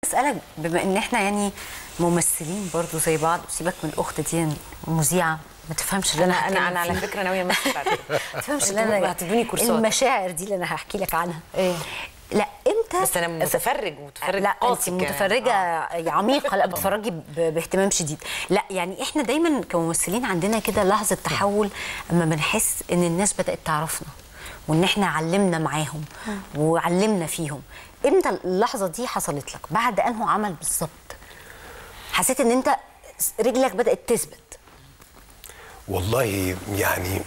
اسالك بما ان احنا يعني ممثلين برضو زي بعض سيبك من الاخت دي مذيعه ما تفهمش اللي انا انا انا هتكلم انا على فيه. فكره ناويه امثل بعد كده ما تفهمش اللي انا هتدوني كورسات المشاعر دي اللي انا هحكي لك عنها ايه لا امتى بس انا متفرج ومتفرج لا انت قاسي كمان. متفرجه آه. عميقه لا بتتفرجي ب- باهتمام شديد لا يعني احنا دايما كممثلين عندنا كده لحظه تحول اما بنحس ان الناس بدات تعرفنا وان احنا علمنا معاهم وعلمنا فيهم امتى اللحظه دي حصلت لك بعد انه عمل بالظبط حسيت ان انت رجلك بدات تثبت والله يعني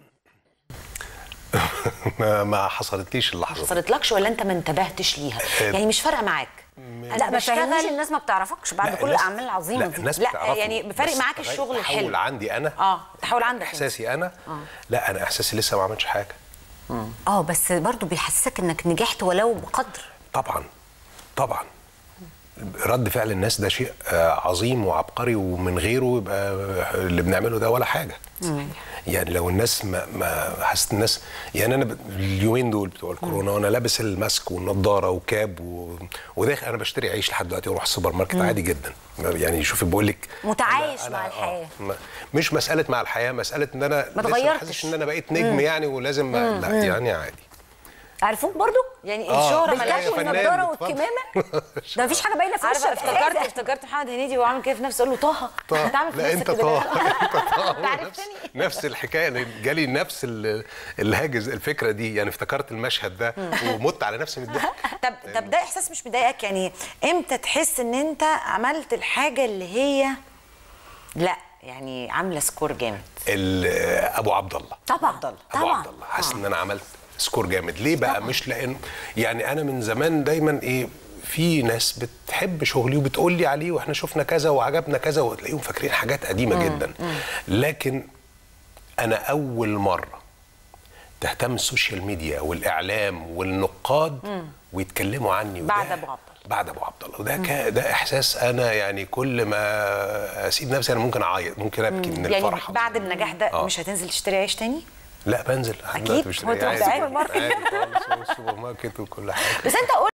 ما ما حصلتليش اللحظه دي. حصلتلكش ولا انت ما انتبهتش ليها يعني مش فارقه معاك لا ما فهمنيش الناس ما بتعرفش بعد لا، كل الناس- الاعمال العظيمه لا دي الناس لا، بتعرفني، يعني فارق بس معاك تغير- الشغل الحلو. تحول عندي انا اه تحول عندك انت. احساسي انا لا انا احساسي لسه ما عملتش حاجه اه بس برضو بيحسسك انك نجحت ولو بقدر طبعا طبعا رد فعل الناس ده شيء آه، عظيم وعبقري ومن غيره يبقى اللي بنعمله ده ولا حاجه يعني لو الناس ما ما حسيت الناس يعني انا ب- اليومين دول بتوع الكورونا وانا لابس الماسك والنضاره وكاب و... وداخل انا بشتري عيش لحد دلوقتي واروح السوبر ماركت عادي جدا يعني شوفي بقول لك متعايش أنا- مع أنا- الحياة. آه، ما- مش مساله مع الحياه مساله ان انا ما لسه اتغيرتش. حاسس ان انا بقيت نجم يعني ولازم لا يعني عادي عرفوك برضو يعني آه. الشهره بالكشف ملهاش بالكشف فنان، والنضاره اتفضل. والكمامه ده مفيش حاجه باينه في عارفه وشك افتكرت أساساً. افتكرت محمد هنيدي وعامل كده في نفسه قال له طه طه انت عامل في لا نفسك انت كده طه ليه؟ انت طه انت عرفتني نفس الحكايه أنا جالي نفس ال- الهاجس الفكره دي يعني افتكرت المشهد ده ومت على نفسي من الضحك طب طب ده احساس مش مضايقك يعني امتى تحس ان انت عملت الحاجه اللي هي لا يعني عامله سكور جامد ال- ابو عبد الله طبعا عبد الله. ابو طبعا عبد الله حاسس ان انا عملت سكور جامد ليه بقى مش لان يعني انا من زمان دايما ايه في ناس بتحب شغلي وبتقول لي عليه واحنا شفنا كذا وعجبنا كذا وتلاقيهم فاكرين حاجات قديمه جدا لكن انا اول مره تهتم السوشيال ميديا والاعلام والنقاد ويتكلموا عني بعد وده- أبو عبد الله. بعد ابو عبد الله وده كا ده احساس انا يعني كل ما اسيب نفسي انا ممكن اعيط ممكن ابكي من يعني الفرحه بعد النجاح ده آه. مش هتنزل تشتري عيش تاني لا بنزل أكيد. مش هو تروح عادي. السوبر ماركت. عادي خالص، السوبر ماركت وكل حاجه بس انت قول